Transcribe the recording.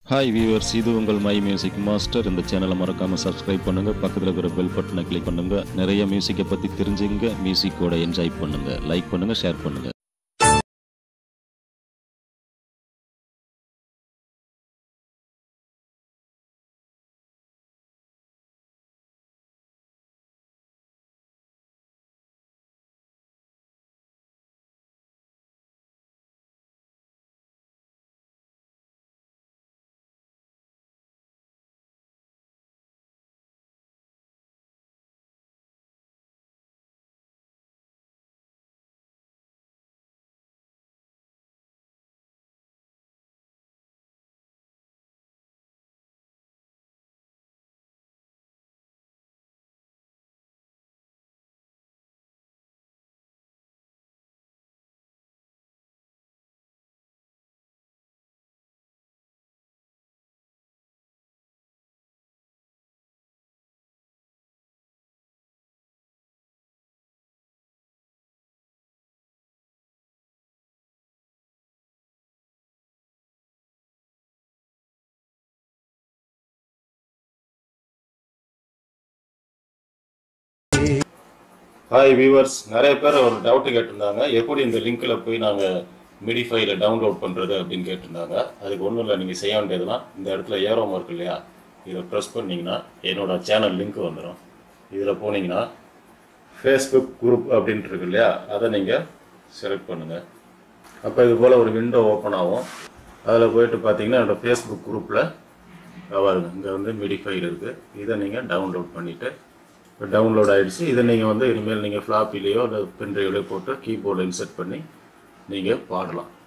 hi viewers இது உங்கள் my music master இந்த சேனலை மறக்காமல் சப்ஸ்கிரைப் பண்ணுங்கள் பக்கத்தில் இருக்கிற பெல் பட்டனை கிளிக் பண்ணுங்கள் நிறைய மியூசிக்கை பற்றி தெரிஞ்சுங்க மியூசிக்கோட என்ஜாய் பண்ணுங்கள் லைக் பண்ணுங்கள் ஷேர் பண்ணுங்கள் ஹாய் வியூவர்ஸ் நிறைய பேர் ஒரு டவுட் கேட்டிருந்தாங்க எப்படி இந்த லிங்க்ல போய் நாங்கள் மிடி ஃபைல டவுன்லோட் பண்ணுறது அப்படின்னு கேட்டிருந்தாங்க அதுக்கு ஒன்றும் இல்லை நீங்கள் செய்ய வேண்டியதுலாம் இந்த இடத்துல ஏரோமா இருக்கு இல்லையா இதை ப்ரெஸ் பண்ணீங்கன்னா என்னோட சேனல் லிங்க் வந்துடும் இதில் போனீங்கன்னா ஃபேஸ்புக் குரூப் அப்படின்ட்டு இருக்கு இல்லையா அதை நீங்கள் செலக்ட் பண்ணுங்கள் அப்போ இது போல் ஒரு விண்டோ ஓப்பன் ஆகும் அதில் போயிட்டு பார்த்தீங்கன்னா என்னோட ஃபேஸ்புக் குரூப்பில் பாருங்க இங்கே வந்து மிடி ஃபைல் இருக்குது இதை நீங்கள் டவுன்லோட் பண்ணிவிட்டு இப்போ டவுன்லோட் ஆயிடுச்சு இதை நீங்கள் வந்து இனிமேல் நீங்கள் ஃப்ளாப்பிலேயோ இல்லை பென்ட்ரைவ்லையோ போட்டு கீபோர்டில் இன்செர்ட் பண்ணி நீங்கள் பாடலாம்